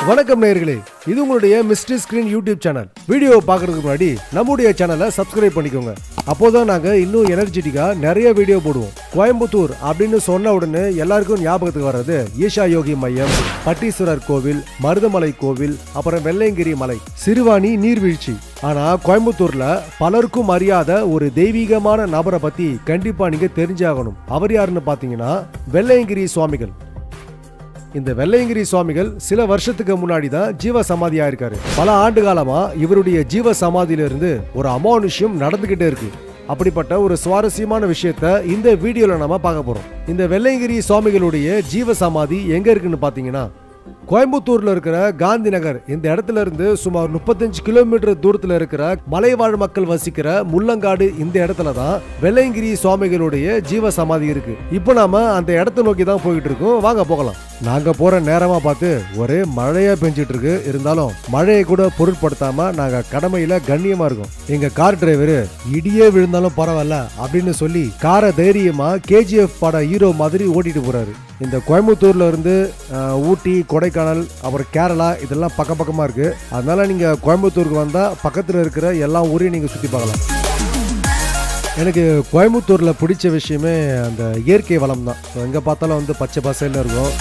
வணக்கம் நேயர்களே இது உங்களுடைய மிஸ்ட்ரி ஸ்கிரீன் யூடியூப் சேனல் வீடியோவை பார்க்கறதுக்கு முன்னாடி நம்முடைய சேனலை சப்ஸ்கிரைப் பண்ணிக்கோங்க அப்போதான் நாங்க இன்னும் எனர்ஜெட்டிக்கா நிறைய வீடியோ போடுவோம் கோயம்புத்தூர் அப்படின்னு சொன்ன உடனே எல்லாருக்கும் ஞாபகத்துக்கு வர்றது ஈஷா யோகி மையம் பட்டீஸ்வரர் கோவில் மருதமலை கோவில் அப்புறம் வெள்ளையங்கிரி மலை சிறுவாணி நீர்வீழ்ச்சி ஆனா கோயம்புத்தூர்ல பலருக்கும் அறியாத ஒரு தெய்வீகமான நபரை பத்தி கண்டிப்பா நீங்க தெரிஞ்சாகணும் அவர் யாருன்னு பாத்தீங்கன்னா வெள்ளையங்கிரி சுவாமிகள் இந்த வெள்ளையங்கிரி சுவாமிகள் சில வருஷத்துக்கு முன்னாடி தான் ஜீவ சமாதியா இருக்காரு பல ஆண்டு காலமா இவருடைய ஜீவ சமாதியில இருந்து ஒரு அமானுஷ்யம் நடந்துகிட்டே இருக்கு அப்படிப்பட்ட ஒரு சுவாரஸ்யமான விஷயத்த இந்த வீடியோல நாம பார்க்க போறோம் இந்த வெள்ளையங்கிரி சுவாமிகளுடைய ஜீவ சமாதி எங்க இருக்குன்னு பாத்தீங்கன்னா கோயம்புத்தூர்ல இருக்கிற காந்தி நகர் இந்த இடத்துல இருந்து சுமார் முப்பத்தஞ்சு கிலோமீட்டர் தூரத்துல இருக்கிற மலைவாழ் மக்கள் வசிக்கிற முள்ளங்காடு இந்த இடத்துல தான் வெள்ளையங்கிரி சுவாமிகளுடைய ஜீவ சமாதி இருக்கு இப்போ நாம அந்த இடத்தை நோக்கி தான் போயிட்டு இருக்கோம் வாங்க போகலாம் நாங்க போற நேரமா பார்த்து ஒரே மழையா பெஞ்சிட்டு இருக்கு இருந்தாலும் மழையை கூட பொருட்படுத்தாம நாங்க கடமையில கண்ணியமா இருக்கோம் எங்க கார் டிரைவர் இடியே விழுந்தாலும் பரவாயில்ல அப்படின்னு சொல்லி காரை தைரியமா கேஜிஎஃப் பட ஹீரோ மாதிரி ஓட்டிட்டு போறாரு இந்த கோயம்புத்தூர்ல இருந்து அஹ், ஊட்டி கொடைக்கானல் அப்புறம் கேரளா இதெல்லாம் பக்கம் பக்கமா இருக்கு அதனால நீங்க கோயம்புத்தூருக்கு வந்தா பக்கத்துல இருக்கிற எல்லா ஊரையும் நீங்க சுத்தி பார்க்கலாம் எனக்கு கோயம்புத்தூர்ல பிடிச்ச விஷயமே அந்த இயற்கை வளம் தான் எங்க பார்த்தாலும் வந்து பச்சை பசையில இருக்கும்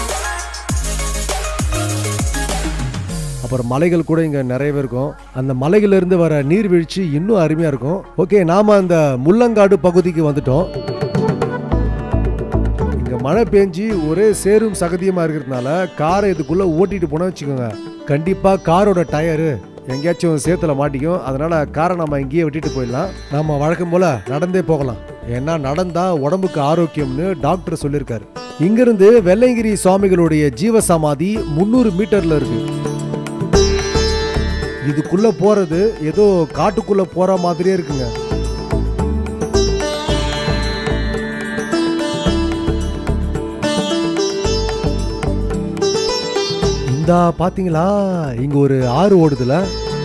அப்புறம் மலைகள் கூட இங்க நிறையவே இருக்கும் அந்த மலைகள்ல இருந்து வர நீர்வீழ்ச்சி இன்னும் அருமையா இருக்கும் ஓகே நாம அந்த முள்ளங்காடு பகுதிக்கு வந்துட்டோம் இங்க மழை பெஞ்சு ஒரே சேரும் சகதியமா இருக்கிறதுனால காரை இதுக்குள்ள ஓட்டிட்டு போனா வச்சுக்கோங்க கண்டிப்பா காரோட டயரு எங்கேயாச்சும் சேத்துல மாட்டிக்கும் அதனால காரை நம்ம இங்கேயே விட்டுட்டு போயிடலாம் நம்ம வழக்கம் போல நடந்தே போகலாம் ஏன்னா நடந்தா உடம்புக்கு ஆரோக்கியம்னு டாக்டர் சொல்லியிருக்காரு இங்கிருந்து வெள்ளையங்கிரி சுவாமிகளுடைய ஜீவ சமாதி முந்நூறு மீட்டர்ல இருக்கு இதுக்குள்ள போறது ஏதோ காட்டுக்குள்ள போற மாதிரியே இருக்குங்க இந்தா பாத்தீங்களா இங்க ஒரு ஆறு ஓடுதுல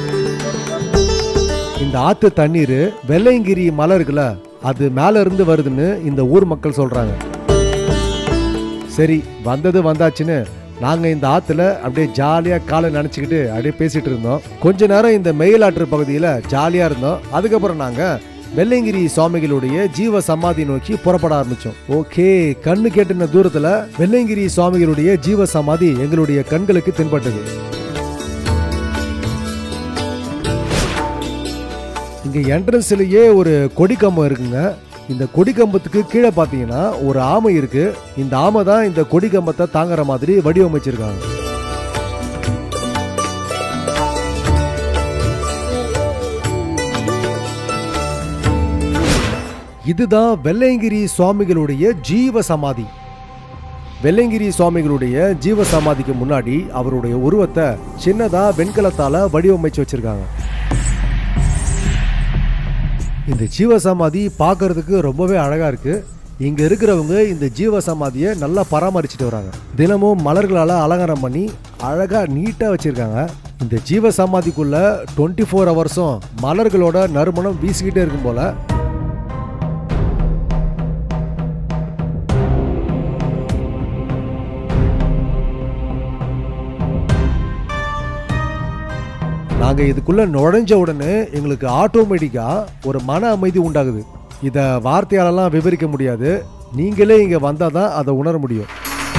இந்த ஆத்து தண்ணீர் வெள்ளையங்கிரி மலை இருக்குல்ல அது மேல இருந்து வருதுன்னு இந்த ஊர் மக்கள் சொல்றாங்க சரி வந்தது வந்தாச்சுன்னு நாங்க இந்த ஆத்துல அப்படியே ஜாலியா காலை நினைச்சுக்கிட்டு அப்படியே பேசிட்டு இருந்தோம் கொஞ்ச நேரம் இந்த மெயிலாற்று பகுதியில ஜாலியா இருந்தோம் அதுக்கப்புறம் நாங்க வெள்ளையங்கிரி சுவாமிகளுடைய ஜீவ சமாதி நோக்கி புறப்பட ஆரம்பிச்சோம் ஓகே கண்ணு கேட்டின தூரத்துல வெள்ளையங்கிரி சுவாமிகளுடைய ஜீவ சமாதி எங்களுடைய கண்களுக்கு தென்பட்டது இங்க என்ட்ரன்ஸ்லயே ஒரு கொடி கம்பம் இருக்குங்க இந்த கொடி கம்பத்துக்கு கீழே பார்த்தீங்கன்னா ஒரு ஆமை இருக்கு இந்த ஆமை தான் இந்த கொடி கம்பத்தை தாங்குற மாதிரி வடிவமைச்சிருக்காங்க இதுதான் வெள்ளையங்கிரி சுவாமிகளுடைய ஜீவ சமாதி வெள்ளையங்கிரி சுவாமிகளுடைய ஜீவ சமாதிக்கு முன்னாடி அவருடைய உருவத்தை சின்னதா வெண்கலத்தால வடிவமைச்சு வச்சிருக்காங்க இந்த ஜீவ சமாதி பார்க்கறதுக்கு ரொம்பவே அழகா இருக்கு இங்க இருக்கிறவங்க இந்த ஜீவ சமாதியை நல்லா பராமரிச்சுட்டு வராங்க தினமும் மலர்களால அலங்காரம் பண்ணி அழகா நீட்டா வச்சிருக்காங்க இந்த ஜீவ சமாதிக்குள்ள டுவெண்ட்டி ஃபோர் ஹவர்ஸும் மலர்களோட நறுமணம் வீசிக்கிட்டே இருக்கும் போல நாங்க இதுக்குள்ள நுழைஞ்ச உடனே எங்களுக்கு ஆட்டோமேட்டிக்கா ஒரு மன அமைதி உண்டாகுது இத வார்த்தையாலலாம் விவரிக்க முடியாது நீங்களே இங்க வந்தாதான் அதை உணர முடியும்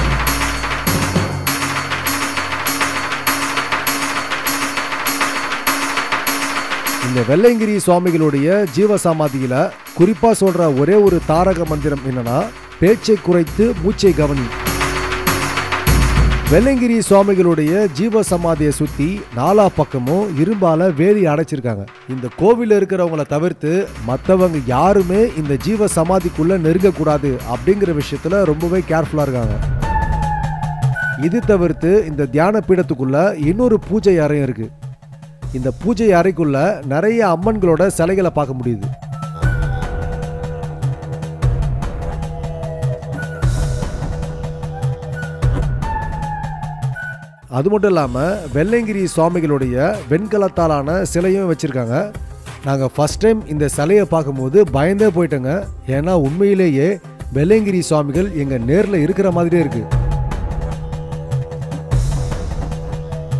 இந்த வெள்ளையங்கிரி சுவாமிகளுடைய ஜீவ சமாதியில குறிப்பா சொல்ற ஒரே ஒரு தாரக மந்திரம் என்னன்னா பேச்சை குறைத்து மூச்சை கவனி வெள்ளையங்கிரி சுவாமிகளுடைய ஜீவ சமாதியை சுத்தி நாலா பக்கமும் இரும்பால வேலி அடைச்சிருக்காங்க இந்த கோவில்ல இருக்கிறவங்கள தவிர்த்து மத்தவங்க யாருமே இந்த ஜீவ சமாதிக்குள்ள நெருங்க கூடாது அப்படிங்கிற விஷயத்துல ரொம்பவே கேர்ஃபுல்லா இருக்காங்க இது தவிர்த்து இந்த தியான பீடத்துக்குள்ள இன்னொரு பூஜை அறையும் இருக்கு இந்த பூஜை அறைக்குள்ள நிறைய அம்மன்களோட சிலைகளை பார்க்க முடியுது அது மட்டும் இல்லாமல் வெள்ளையங்கிரி சுவாமிகளுடைய வெண்கலத்தாலான சிலையும் வச்சுருக்காங்க நாங்கள் ஃபர்ஸ்ட் டைம் இந்த சிலையை பார்க்கும்போது பயந்தே போயிட்டோங்க ஏன்னா உண்மையிலேயே வெள்ளையங்கிரி சுவாமிகள் எங்கள் நேரில் இருக்கிற மாதிரியே இருக்குது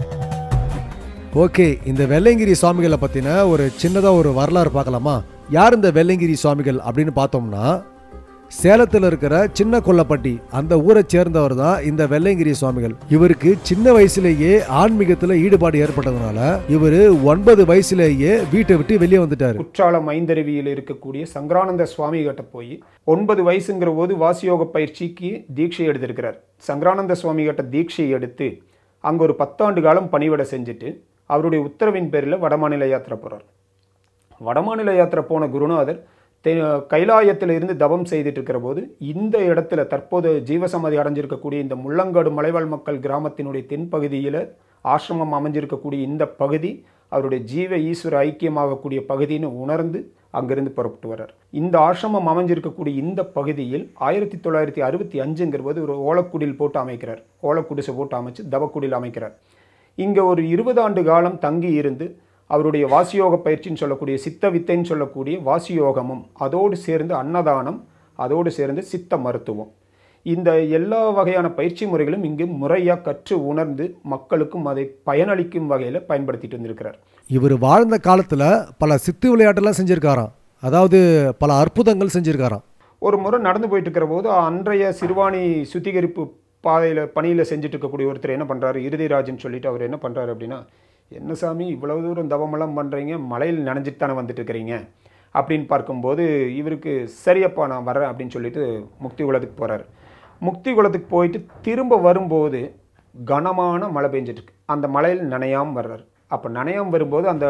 ஓகே இந்த வெள்ளையங்கிரி சுவாமிகளை பற்றின ஒரு சின்னதாக ஒரு வரலாறு பார்க்கலாமா யார் இந்த வெள்ளையங்கிரி சுவாமிகள் அப்படின்னு பார்த்தோம்னா சேலத்தில் இருக்கிற சின்ன கொல்லப்பட்டி அந்த ஊரை சேர்ந்தவர் தான் இந்த வெள்ளையங்கிரி சுவாமிகள் இவருக்கு சின்ன வயசுலேயே ஆன்மீகத்தில் ஈடுபாடு ஏற்பட்டதுனால இவர் ஒன்பது வயசுலேயே வீட்டை விட்டு வெளியே வந்துட்டாரு குற்றாலம் ஐந்தருவியில் இருக்கக்கூடிய சங்கரானந்த சுவாமி கிட்ட போய் ஒன்பது வயசுங்கிற போது வாசியோக பயிற்சிக்கு தீட்சை எடுத்திருக்கிறார் சங்கரானந்த சுவாமி கிட்ட தீட்சை எடுத்து அங்கே ஒரு பத்தாண்டு காலம் பணிவிடை செஞ்சுட்டு அவருடைய உத்தரவின் பேரில் வடமாநில யாத்திரை போகிறார் வடமாநில யாத்திரை போன குருநாதர் தெ கைலாயத்தில் இருந்து தவம் செய்துட்டு இருக்கிற போது இந்த இடத்துல தற்போது ஜீவசமாதி அடைஞ்சிருக்கக்கூடிய இந்த முள்ளங்காடு மலைவாழ் மக்கள் கிராமத்தினுடைய தென்பகுதியில் ஆசிரமம் அமைஞ்சிருக்கக்கூடிய இந்த பகுதி அவருடைய ஜீவ ஈஸ்வர ஐக்கியமாகக்கூடிய பகுதின்னு உணர்ந்து அங்கிருந்து புறப்பட்டு வர்றார் இந்த ஆசிரமம் அமைஞ்சிருக்கக்கூடிய இந்த பகுதியில் ஆயிரத்தி தொள்ளாயிரத்தி அறுபத்தி அஞ்சுங்கிற போது ஒரு ஓலக்குடில் போட்டு அமைக்கிறார் ஓலக்குடிசை போட்டு அமைச்சு தவக்குடில் அமைக்கிறார் இங்கே ஒரு இருபது ஆண்டு காலம் தங்கி இருந்து அவருடைய வாசியோக பயிற்சின்னு சொல்லக்கூடிய சித்த வித்தைன்னு சொல்லக்கூடிய வாசியோகமும் அதோடு சேர்ந்து அன்னதானம் அதோடு சேர்ந்து சித்த மருத்துவம் இந்த எல்லா வகையான பயிற்சி முறைகளும் இங்கு முறையாக கற்று உணர்ந்து மக்களுக்கும் அதை பயனளிக்கும் வகையில் பயன்படுத்திட்டு வந்திருக்கிறார் இவர் வாழ்ந்த காலத்தில் பல சித்து விளையாட்டெல்லாம் செஞ்சிருக்காராம் அதாவது பல அற்புதங்கள் செஞ்சிருக்காராம் ஒரு முறை நடந்து போயிட்டு இருக்கிற போது அன்றைய சிறுவாணி சுத்திகரிப்பு பாதையில் பணியில் செஞ்சுட்டு இருக்கக்கூடிய ஒருத்தர் என்ன பண்ணுறாரு இறுதிராஜன் சொல்லிட்டு அவர் என்ன பண்ணுறாரு அப்படின்னா என்ன சாமி இவ்வளவு தூரம் தவமெல்லாம் பண்ணுறீங்க மலையில் நனைஞ்சிட்டு தானே வந்துட்டு இருக்கிறீங்க அப்படின்னு பார்க்கும்போது இவருக்கு சரியப்பா நான் வரேன் அப்படின்னு சொல்லிட்டு முக்தி குலத்துக்கு போகிறாரு முக்தி குலத்துக்கு போயிட்டு திரும்ப வரும்போது கனமான மழை பெஞ்சிட்டு இருக்கு அந்த மலையில் நனையாமல் வர்றாரு அப்போ நனையாமல் வரும்போது அந்த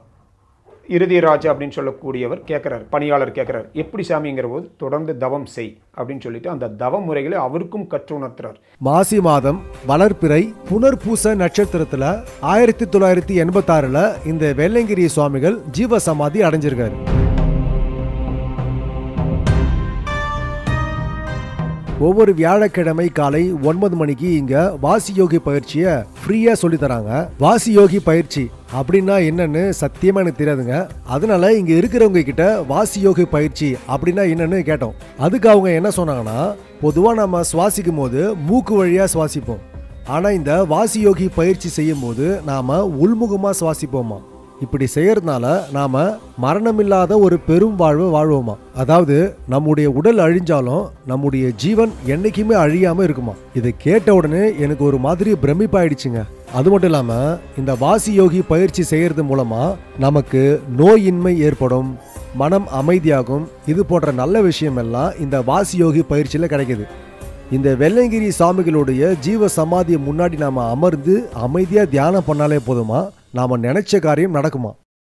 இறுதிராஜ் அப்படின்னு சொல்லக்கூடியவர் கேட்குறாரு பணியாளர் கேட்குறாரு எப்படி சாமிங்கிற போது தொடர்ந்து தவம் செய் அப்படின்னு சொல்லிட்டு அந்த தவ முறைகளை அவருக்கும் கற்று உணர்த்துறார் மாசி மாதம் வளர்ப்பிறை புனர்பூச நட்சத்திரத்துல ஆயிரத்தி தொள்ளாயிரத்தி எண்பத்தாறுல இந்த வெள்ளையங்கிரி சுவாமிகள் ஜீவ சமாதி அடைஞ்சிருக்காரு ஒவ்வொரு வியாழக்கிழமை காலை ஒன்பது மணிக்கு இங்க வாசி யோகி பயிற்சியை ஃப்ரீயா சொல்லி தராங்க வாசி யோகி பயிற்சி அப்படின்னா என்னன்னு சத்தியமா எனக்கு தெரியாதுங்க அதனால இங்க இருக்கிறவங்க கிட்ட வாசி யோகி பயிற்சி அப்படின்னா என்னன்னு கேட்டோம் அதுக்கு அவங்க என்ன சொன்னாங்கன்னா பொதுவா நம்ம சுவாசிக்கும் போது மூக்கு வழியா சுவாசிப்போம் ஆனா இந்த வாசி யோகி பயிற்சி செய்யும் போது நாம உள்முகமா சுவாசிப்போமா இப்படி செய்யறதுனால நாம மரணமில்லாத ஒரு பெரும் வாழ்வு வாழ்வோமா அதாவது நம்முடைய உடல் அழிஞ்சாலும் நம்முடைய ஜீவன் என்னைக்குமே அழியாம இருக்குமா இதை கேட்ட உடனே எனக்கு ஒரு மாதிரி பிரமிப்பாயிடுச்சுங்க அது மட்டும் இல்லாம இந்த வாசி யோகி பயிற்சி செய்யறது மூலமா நமக்கு நோயின்மை ஏற்படும் மனம் அமைதியாகும் இது போன்ற நல்ல விஷயம் எல்லாம் இந்த வாசி யோகி பயிற்சியில கிடைக்குது இந்த வெள்ளையங்கிரி சாமிகளுடைய ஜீவ சமாதியை முன்னாடி நாம அமர்ந்து அமைதியா தியானம் பண்ணாலே போதுமா நாம நினைச்ச காரியம் நடக்குமா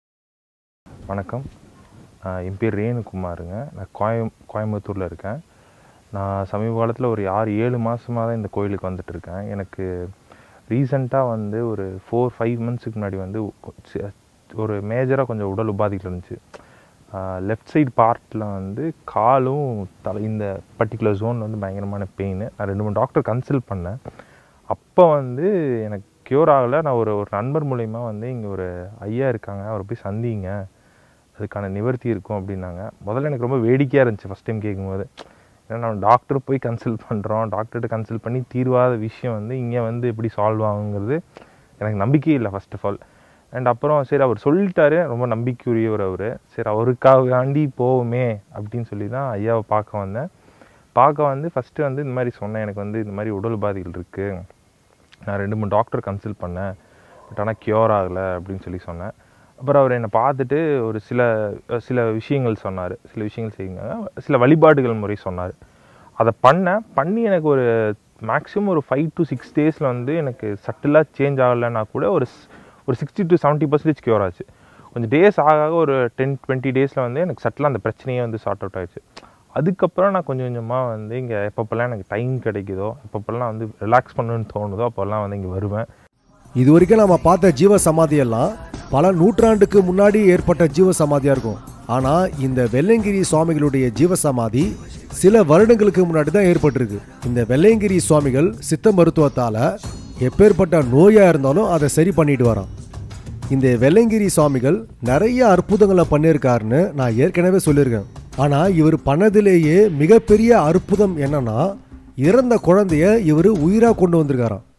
வணக்கம் ஆஹ் என் பேர் ரேணுகுமாருங்க நான் கோயம் கோயம்புத்தூரில் இருக்கேன் நான் சமீப காலத்தில் ஒரு ஆறு ஏழு மாதமாக தான் இந்த கோயிலுக்கு வந்துட்டு இருக்கேன் எனக்கு ரீசண்டாக வந்து ஒரு ஃபோர் ஃபைவ் மந்த்ஸுக்கு முன்னாடி வந்து கொ- சி- ஒரு மேஜராக கொஞ்சம் உடல் உபாதைகள் இருந்துச்சு லெஃப்ட் சைடு பார்ட்டில் வந்து காலும் தலை இந்த பர்டிகுலர் ஜோன் வந்து பயங்கரமான பெயின் நான் ரெண்டு மூணு டாக்டர் கன்சல்ட் பண்ணேன் அப்போ வந்து எனக்கு க்யூர் ஆகலை நான் ஒரு ஒரு நண்பர் மூலயமா வந்து இங்கே ஒரு ஐயா இருக்காங்க அவரை போய் சந்திங்க அதுக்கான நிவர்த்தி இருக்கும் அப்படின்னாங்க முதல்ல எனக்கு ரொம்ப வேடிக்கையாக இருந்துச்சு ஃபஸ்ட் டைம் கேட்கும்போது ஏன்னா நம்ம டாக்டர் போய் கன்சல்ட் பண்ணுறோம் டாக்டர்கிட்ட கன்சல்ட் பண்ணி தீர்வாத விஷயம் வந்து இங்கே வந்து எப்படி சால்வ் ஆகுங்கிறது எனக்கு நம்பிக்கையே இல்லை ஃபர்ஸ்ட் ஆஃப் ஆல் அண்ட் அப்புறம் சரி அவர் சொல்லிட்டாரு ரொம்ப நம்பிக்கையுரியவர் அவர் சரி அவருக்காகாண்டி போவோமே அப்படின்னு சொல்லி தான் ஐயாவை பார்க்க வந்தேன் பார்க்க வந்து ஃபஸ்ட்டு வந்து இந்த மாதிரி சொன்னேன் எனக்கு வந்து இந்த மாதிரி உடல் உபாதைகள் இருக்குது நான் ரெண்டு மூணு டாக்டர் கன்சல்ட் பண்ணேன் பட் ஆனால் க்யூர் ஆகலை அப்படின்னு சொல்லி சொன்னேன் அப்புறம் அவர் என்னை பார்த்துட்டு ஒரு சில சில விஷயங்கள் சொன்னார் சில விஷயங்கள் செய்யுங்க சில வழிபாடுகள் முறை சொன்னார் அதை பண்ணேன் பண்ணி எனக்கு ஒரு மேக்ஸிமம் ஒரு ஃபைவ் டு சிக்ஸ் டேஸில் வந்து எனக்கு சட்டிலாக சேஞ்ச் ஆகலைன்னா கூட ஒரு ஸ்- ஒரு sixty to seventy percentage cure ஆச்சு கொஞ்சம் டேஸ் ஆக ஆக ஒரு டென் டுவெண்ட்டி டேஸில் வந்து எனக்கு சட்டிலாக அந்த பிரச்சனையே வந்து சார்ட் அவுட் ஆயிடுச்சு அதுக்கப்புறம் நான் கொஞ்சம் கொஞ்சமாக வந்து இங்கே எப்பப்பெல்லாம் எனக்கு டைம் கிடைக்குதோ எப்பப்பெல்லாம் வந்து ரிலாக்ஸ் பண்ணணும்னு தோணுதோ அப்போல்லாம் வந்து இங்கே வருவேன் இது வரைக்கும் நம்ம பார்த்த ஜீவ சமாதி எல்லாம் பல நூற்றாண்டுக்கு முன்னாடி ஏற்பட்ட ஜீவ சமாதியா இருக்கும் ஆனா இந்த வெள்ளையங்கிரி சுவாமிகளுடைய ஜீவ சமாதி சில வருடங்களுக்கு முன்னாடி தான் ஏற்பட்டிருக்கு இந்த வெள்ளையங்கிரி சுவாமிகள் சித்த மருத்துவத்தால எப்பேற்பட்ட நோயா இருந்தாலும் அதை சரி பண்ணிட்டு வரான் இந்த வெள்ளையங்கிரி சுவாமிகள் நிறைய அற்புதங்களை பண்ணியிருக்காருன்னு நான் ஏற்கனவே சொல்லியிருக்கேன் ஆனா இவர் பண்ணதிலேயே மிகப்பெரிய அற்புதம் என்னன்னா இறந்த குழந்தைய இவர் உயிரா கொண்டு வந்திருக்காராம்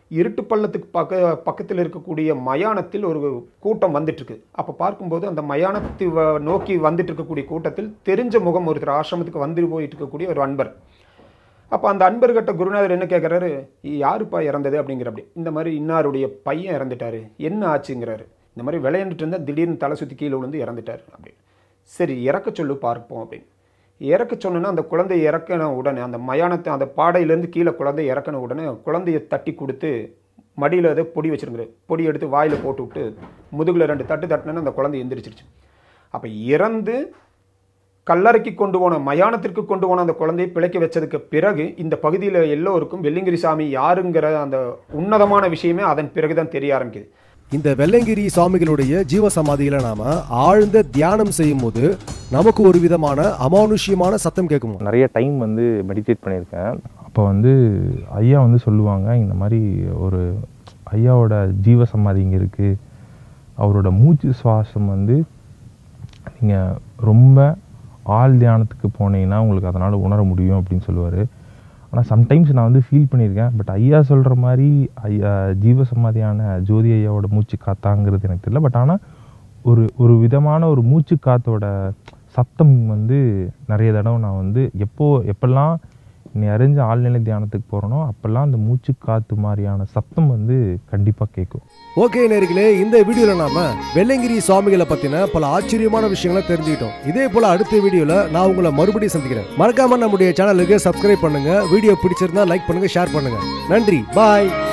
இருட்டு பள்ளத்துக்கு பக்க பக்கத்தில் இருக்கக்கூடிய மயானத்தில் ஒரு கூட்டம் வந்துட்டு இருக்கு அப்போ பார்க்கும்போது அந்த மயானத்தை வ- நோக்கி வந்துட்டு இருக்கக்கூடிய கூட்டத்தில் தெரிஞ்ச முகம் ஒருத்தர் ஆசிரமத்துக்கு வந்து போயிட்டு இருக்கக்கூடிய ஒரு அன்பர் அப்போ அந்த அன்பர்கிட்ட குருநாதர் என்ன கேட்குறாரு யாருப்பா இறந்தது அப்படிங்கிறப்படி இந்த மாதிரி இன்னாருடைய பையன் இறந்துட்டாரு என்ன ஆச்சுங்கிறாரு இந்த மாதிரி விளையாண்டுட்டு இருந்தால் திடீர்னு தலை சுற்றி கீழே விழுந்து இறந்துட்டார் அப்படின்னு சரி இறக்க சொல்லு பார்ப்போம் அப்படின்னு இறக்க சொன்னோன்னா அந்த குழந்தை இறக்கின உடனே அந்த மயானத்தை அந்த பாடையிலேருந்து கீழே குழந்தை இறக்கின உடனே குழந்தையை தட்டி கொடுத்து மடியில் அதை பொடி வச்சிருங்க பொடி எடுத்து வாயில் போட்டு விட்டு முதுகில் ரெண்டு தட்டு தட்டினோன்னு அந்த குழந்தை எந்திரிச்சிருச்சு அப்போ இறந்து கல்லறைக்கு கொண்டு போன மயானத்திற்கு கொண்டு போன அந்த குழந்தையை பிழைக்க வச்சதுக்கு பிறகு இந்த பகுதியில் எல்லோருக்கும் வெள்ளிங்கிரி சாமி யாருங்கிற அந்த உன்னதமான விஷயமே அதன் பிறகு தான் தெரிய ஆரம்பிக்குது இந்த வெள்ளங்கிரி சுவாமிகளுடைய ஜீவ சமாதியில நாம ஆழ்ந்த தியானம் செய்யும் போது நமக்கு ஒரு விதமான அமானுஷ்யமான சத்தம் கேட்குமா நிறைய டைம் வந்து மெடிடேட் பண்ணியிருக்கேன் அப்போ வந்து ஐயா வந்து சொல்லுவாங்க இந்த மாதிரி ஒரு ஐயாவோட ஜீவ சமாதி இங்கே இருக்குது அவரோட மூச்சு சுவாசம் வந்து நீங்கள் ரொம்ப ஆள் தியானத்துக்கு போனீங்கன்னா உங்களுக்கு அதனால் உணர முடியும் அப்படின்னு சொல்லுவார் ஆனால் சம்டைம்ஸ் நான் வந்து ஃபீல் பண்ணியிருக்கேன் பட் ஐயா சொல்கிற மாதிரி ஐயா ஜீவ சமாதியான ஜோதி ஐயாவோட மூச்சு காத்தாங்கிறது எனக்கு தெரியல பட் ஆனால் ஒரு ஒரு விதமான ஒரு மூச்சு காத்தோட சத்தம் வந்து நிறைய தடவை நான் வந்து எப்போ எப்பெல்லாம் நீ அறிஞ்ச ஆழ்நிலை தியானத்துக்கு போகிறனோ அப்போல்லாம் அந்த மூச்சு காத்து மாதிரியான சத்தம் வந்து கண்டிப்பாக கேட்கும் ஓகே நேர்களே இந்த வீடியோல நாம வெள்ளங்கிரி சுவாமிகளை பத்தின பல ஆச்சரியமான விஷயங்களை தெரிஞ்சுக்கிட்டோம் இதே போல அடுத்த வீடியோல நான் உங்களை மறுபடியும் சந்திக்கிறேன் மறக்காம நம்முடைய சேனலுக்கு சப்ஸ்கிரைப் பண்ணுங்க வீடியோ பிடிச்சிருந்தா லைக் பண்ணுங்க ஷேர் பண்ணுங்க நன்றி பாய்